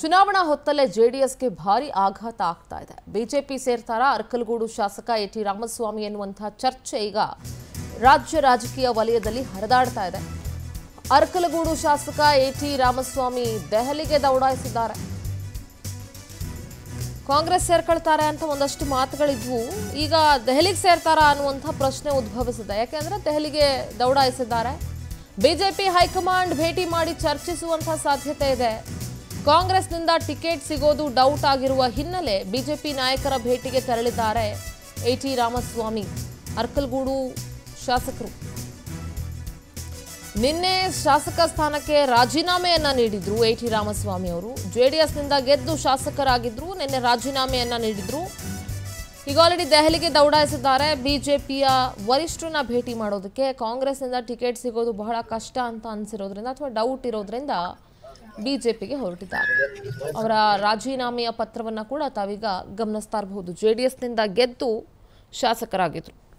ಚುನಾವಣಾ ಹೊತ್ತಲ್ಲೇ ಜೆಡಿಎಸ್ಗೆ ಭಾರಿ ಆಘಾತ ಆಗ್ತಾ ಇದೆ ಬಿಜೆಪಿ ಸೇರ್ತಾರ ಅರ್ಕಲಗೂಡು ಶಾಸಕ ಎ ಟಿ ರಾಮಸ್ವಾಮಿ ಎನ್ನುವಂತಹ ಚರ್ಚೆ ಈಗ ರಾಜ್ಯ ರಾಜಕೀಯ ವಲಯದಲ್ಲಿ ಹರಿದಾಡ್ತಾ ಇದೆ ಅರ್ಕಲಗೂಡು ಶಾಸಕ ಎ ಟಿ ರಾಮಸ್ವಾಮಿ ದೆಹಲಿಗೆ ದೌಡಾಯಿಸಿದ್ದಾರೆ ಕಾಂಗ್ರೆಸ್ ಸೇರ್ಕೊಳ್ತಾರೆ ಅಂತ ಒಂದಷ್ಟು ಮಾತುಗಳಿದ್ವು ಈಗ ದೆಹಲಿಗೆ ಸೇರ್ತಾರಾ ಅನ್ನುವಂಥ ಪ್ರಶ್ನೆ ಉದ್ಭವಿಸಿದೆ ಯಾಕೆಂದ್ರೆ ದೆಹಲಿಗೆ ದೌಡಾಯಿಸಿದ್ದಾರೆ ಬಿಜೆಪಿ ಹೈಕಮಾಂಡ್ ಭೇಟಿ ಮಾಡಿ ಚರ್ಚಿಸುವಂಥ ಸಾಧ್ಯತೆ ಇದೆ ಕಾಂಗ್ರೆಸ್ನಿಂದ ಟಿಕೆಟ್ ಸಿಗೋದು ಡೌಟ್ ಆಗಿರುವ ಹಿನ್ನೆಲೆ ಬಿಜೆಪಿ ನಾಯಕರ ಭೇಟಿಗೆ ತೆರಳಿದ್ದಾರೆ ಎ ಟಿ ರಾಮಸ್ವಾಮಿ ಅರ್ಕಲ್ಗೂಡು ಶಾಸಕರು ನಿನ್ನೆ ಶಾಸಕ ಸ್ಥಾನಕ್ಕೆ ರಾಜೀನಾಮೆಯನ್ನ ನೀಡಿದ್ರು ಎ ಟಿ ರಾಮಸ್ವಾಮಿ ಅವರು ಜೆಡಿಎಸ್ನಿಂದ ಗೆದ್ದು ಶಾಸಕರಾಗಿದ್ರು ನಿನ್ನೆ ರಾಜೀನಾಮೆಯನ್ನ ನೀಡಿದ್ರು ಈಗ ಆಲ್ರೆಡಿ ದೆಹಲಿಗೆ ದೌಡಾಯಿಸಿದ್ದಾರೆ ಬಿಜೆಪಿಯ ವರಿಷ್ಠರನ್ನ ಭೇಟಿ ಮಾಡೋದಕ್ಕೆ ಕಾಂಗ್ರೆಸ್ನಿಂದ ಟಿಕೆಟ್ ಸಿಗೋದು ಬಹಳ ಕಷ್ಟ ಅಂತ ಅನ್ಸಿರೋದ್ರಿಂದ ಅಥವಾ ಡೌಟ್ ಇರೋದ್ರಿಂದ ಬಿಜೆಪಿಗೆ ಹೊರಟಿದ್ದಾರೆ ಅವರ ರಾಜೀನಾಮೆಯ ಪತ್ರವನ್ನ ಕೂಡ ತಾವೀಗ ಗಮನಿಸ್ತಾ ಇರಬಹುದು ಜೆ ಡಿ ಎಸ್ನಿಂದ ಗೆದ್ದು ಶಾಸಕರಾಗಿದ್ರು